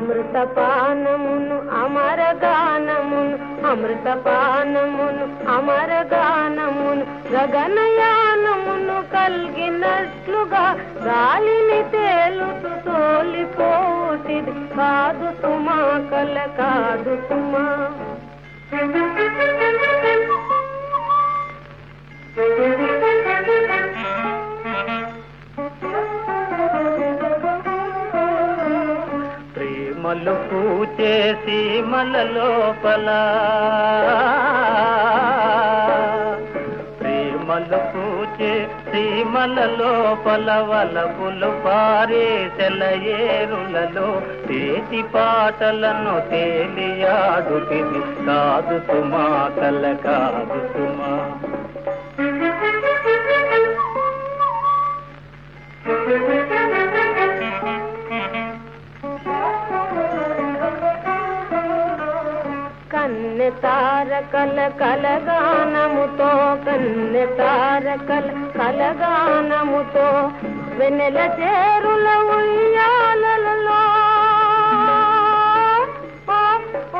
అమృతపానమును అమరగానమును అమృతపానమును అమరగానమును గగనయానమును కలిగినట్లుగా గాలిని తేలుతూ తోలిపోతిది కాదు సుమా కల కాదు సుమా ప్రేమలు పూచే సీమల లోపల ప్రేమలు పూచే సీమల లోపల వలపులు పారే సెలయేరులలో తేటి పాటలను తేలియాడుతిది కాదు సుమా కల కాదు సుమా కన్నె తారకల కలగానముతో కన్నె తారకల కలగానముతో వెన్నెల చేరుల ఉయ్యాలలో ఓ, ఓ,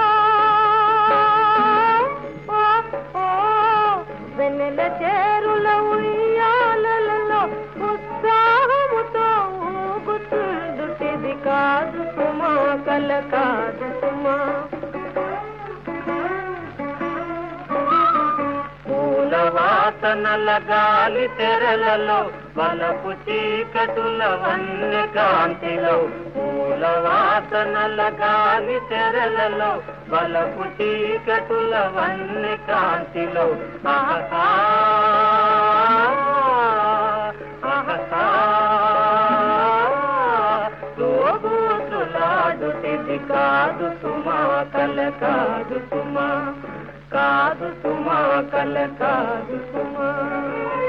ఓ, ఓ, వెన్నెల చేరుల ఉయ్యాలలో ఉత్సాహముతో ఊగుతుండుటిది కాదు సుమా కల కాదు సుమా పూల వాసనల గాలి తెరలలో వలపు చీకటుల వన్య కాంతిలో పూల వాసనల గాలి తెరలలో వలపు చీకటుల వన్య కాంతిలో ఆహా ఆహా తోబూతులాడుటిది కాదు సుమా కల కాదు సుమా కాదు సుమా కల కాదు సుమా